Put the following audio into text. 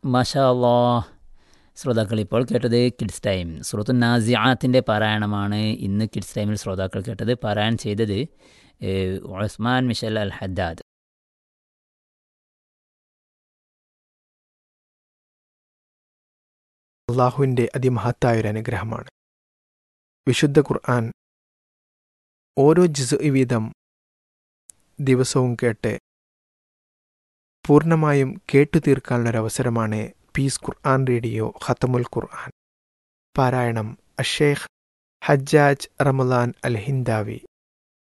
മാഷാ അല്ലാ ശ്രോതാക്കൾ ഇപ്പോൾ കേട്ടത് കിഡ്സ് ടൈം സുഹൃത്തു നാസിയാത്തിൻ്റെ പാരായണമാണ് ഇന്ന് കിഡ്സ് ടൈമിൽ ശ്രോതാക്കൾ കേട്ടത് പാരായണം ചെയ്തത് ഏഹ്, ഉസ്മാൻ മിഷൽ അൽ ഹദ്ദാദ് അള്ളാഹുവിൻ്റെ അതിമഹത്തായൊരു അനുഗ്രഹമാണ് വിശുദ്ധ ഖുർആൻ ഓരോ ജിസ് വീതം ദിവസവും കേട്ട് പൂർണ്ണമായും കേട്ടു തീർക്കാനുള്ളൊരവസരമാണ് പീസ് ഖുർആൻ റേഡിയോ ഖത്തമുൽ ഖുർആൻ പാരായണം അഷേഖ് ഹജ്ജാജ് റമലാൻ അൽ ഹിന്ദാവി